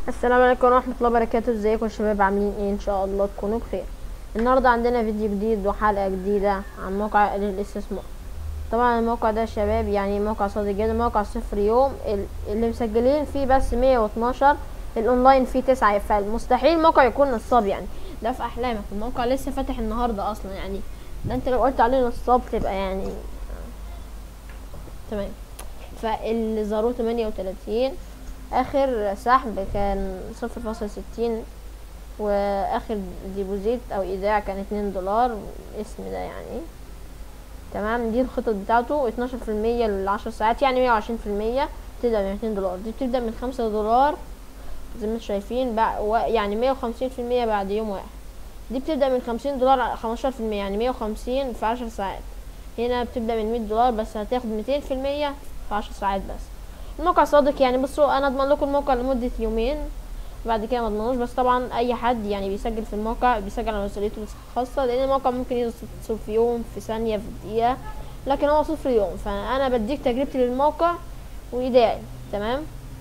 السلام عليكم ورحمة الله وبركاته ازيكم يا شباب عاملين ايه ان شاء الله تكونوا بخير النهاردة عندنا فيديو جديد وحلقة جديدة عن موقع للاستثمار طبعا الموقع ده يا شباب يعني موقع صادق جدا موقع صفر يوم ال- اللي مسجلين فيه بس مية واتناشر الاونلاين فيه تسعة فالمستحيل الموقع يكون نصاب يعني ده في احلامك الموقع لسه فاتح النهاردة اصلا يعني ده انت لو قلت عليه نصاب تبقى يعني تمام فاللي زاروه تمانية وتلاتين اخر سحب كان صفر فاصل ستين واخر ديبوزيت او ايداع كان اتنين دولار اسم ده يعني تمام دي الخطط بتاعته اتناشر في المية لعشر ساعات يعني مية وعشرين في المية بتبدأ من اتنين دولار دي بتبدأ من خمسة دولار زي ما انتم شايفين بع- و- يعني مية وخمسين في المية بعد يوم واحد دي بتبدأ من خمسين دولار خمستاشر في المية يعني مية وخمسين في عشر ساعات هنا بتبدأ من مية دولار بس هتاخد ميتين في المية في عشر ساعات بس الموقع صادق يعني بصوا انا اضمن لكم الموقع لمدة يومين بعد كده ما اضمنوش بس طبعا اي حد يعني بيسجل في الموقع بيسجل على مسؤوليته الخاصة لان الموقع ممكن يوصل في يوم في ثانية في دقيقة لكن هو صفر يوم فانا بديك تجربتي للموقع وايداعي تمام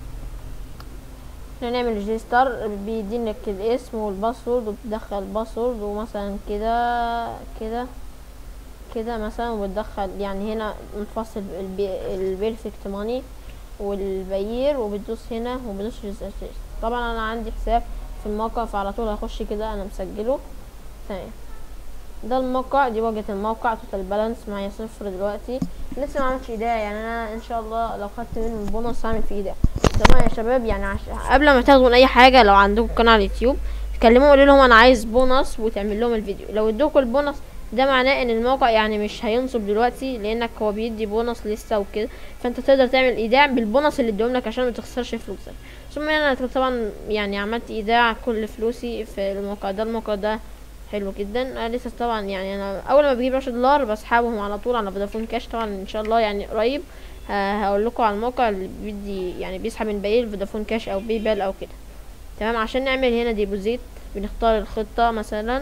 احنا نعمل ريجستر بيدينك الاسم والباسورد وبتدخل الباسورد ومثلا كده كده كده مثلا وبتدخل يعني هنا متفصل البيرفكت ماني والبير وبتدوس هنا وبتدوس ريجستر طبعا انا عندي حساب في الموقع فعلى طول هخش كده انا مسجله تمام ده الموقع دي واجهة الموقع توتال بالانس معايا صفر دلوقتي لسه ما عملتش ايداع يعني انا ان شاء الله لو خدت منه البونص هعمل فيه ايداع طبعا يا شباب يعني عش... قبل ما تاخدوا من اي حاجه لو عندكم قناه على اليوتيوب تكلموا قولوا لهم انا عايز بونص وتعمل لهم الفيديو لو ادوكوا البونص ده معناه ان الموقع يعني مش هينصب دلوقتي لانك هو بيدي بونص لسه وكده فانت تقدر تعمل ايداع بالبونص اللي ادوهم لك عشان ما تخسرش فلوسك ثم انا طبعا يعني عملت ايداع كل فلوسي في الموقع ده الموقع ده حلو جدا انا لسه طبعا يعني انا اول ما بجيب عشرة دولار بسحبهم على طول على فودافون كاش طبعا ان شاء الله يعني قريب هقول لكم على الموقع اللي بيدي يعني بيسحب من باقي فودافون كاش او باي بال او كده تمام عشان نعمل هنا ديبوزيت بنختار الخطة مثلا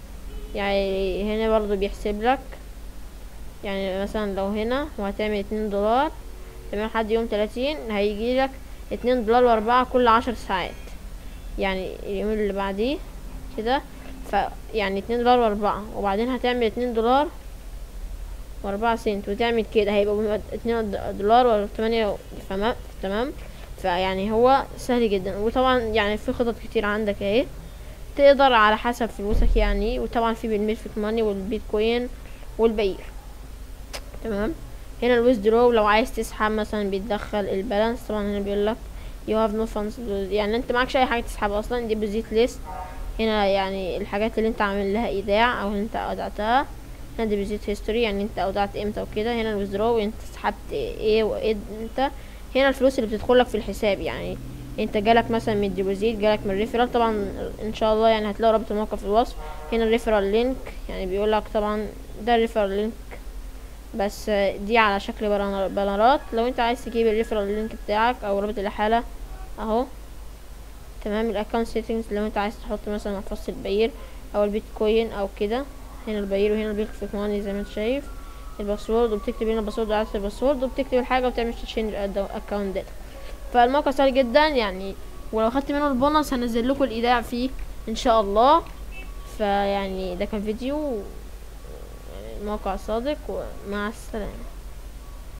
يعني هنا برضو بيحسب لك يعني مثلا لو هنا وهتعمل اتنين دولار تمام لحد يوم تلاتين هيجي لك اتنين دولار واربعة كل عشر ساعات يعني اليوم اللي بعديه كده ف يعني اتنين دولار واربعة وبعدين هتعمل اتنين دولار واربعة سنت وتعمل كده هيبقى اتنين دولار وتمانية فما تمام فيعني هو سهل جدا وطبعا يعني في خطط كتير عندك اهي تقدر على حسب فلوسك يعني وطبعا في بالميرفكت ماني والبيتكوين والبير تمام هنا الويزدرو لو عايز تسحب مثلا بيتدخل البالانس طبعا هنا بيقول لك you have no funds يعني انت معكش اي حاجه تسحب اصلا دي بزيت ليست هنا يعني الحاجات اللي انت عامل لها ايداع او اللي انت اودعتها هنا ديبوزيت هيستوري يعني انت اودعت امتى وكده هنا الويزدرو انت سحبت ايه وايه انت هنا الفلوس اللي بتدخلك في الحساب يعني انت جالك مثلا من الديبوزيت جالك من الريفرال طبعا ان شاء الله يعني هتلاقوا رابط الموقع في الوصف هنا الريفرال لينك يعني بيقول لك طبعا ده الريفرال لينك بس دي على شكل بانرات لو انت عايز تجيب الريفرال لينك بتاعك او رابط الاحاله اهو تمام الاكونت سيتنجز لو انت عايز تحط مثلا محفظة البير او البيتكوين او كده هنا البير وهنا البيرفكت ماني زي ما انت شايف الباسورد وبتكتب هنا الباسورد وعدد الباسورد وبتكتب الحاجه وبتعمل تشينج اكونت داتا فالموقع سهل جدا يعني ولو خدت منه البونص هنزل لكم الايداع فيه ان شاء الله فيعني ده كان فيديو يعني الموقع صادق ومع السلامه